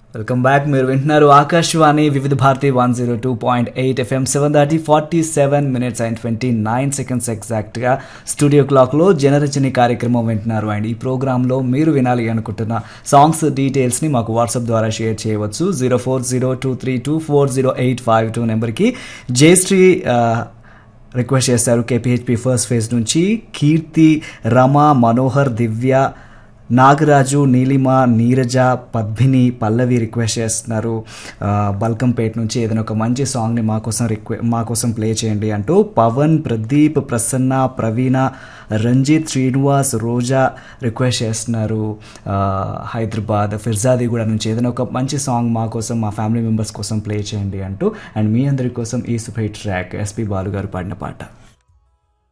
welcome back మీరు వింటున్నారు Akashvani Vividh Bharati one zero two point eight FM seven thirty forty seven minutes and twenty nine seconds ఎగ్జాక్ట్గా studio క్లాక్లో జనరచని కార్యక్రమం వింటున్నారు అండ్ ఈ ప్రోగ్రాంలో మీరు వినాలి అనుకుంటున్న సాంగ్స్ డీటెయిల్స్ని మాకు వాట్సాప్ ద్వారా షేర్ చేయవచ్చు zero four zero two three two four zero eight five two నెంబర్కి జయశ్రీ ఆ, రిక్వెస్ట్ చేశారు కేపీహెచ్పి ఫస్ట్ ఫేజ్ నుంచి కీర్తి రమ మనోహర్ దివ్య నాగరాజు నీలిమ నీరజ పద్మిని పల్లవి రిక్వెస్ట్ చేస్తున్నారు ఆ, బల్కంపేట్ నుంచి ఏదైనా ఒక మంచి సాంగ్ని మా కోసం రిక్వె మా కోసం ప్లే చేయండి అంటూ పవన్ ప్రదీప్ ప్రసన్న ప్రవీణ రంజిత్ శ్రీనివాస్ రోజా రిక్వెస్ట్ చేస్తున్నారు ఆ, హైదరాబాద్ ఫిర్జాదిగూడ నుంచి ఏదైనా ఒక మంచి సాంగ్ మా కోసం మా ఫ్యామిలీ మెంబర్స్ కోసం ప్లే చేయండి అంటూ అండ్ మీ అందరి కోసం ఈ super hit track SP Balu garu పాడిన పాట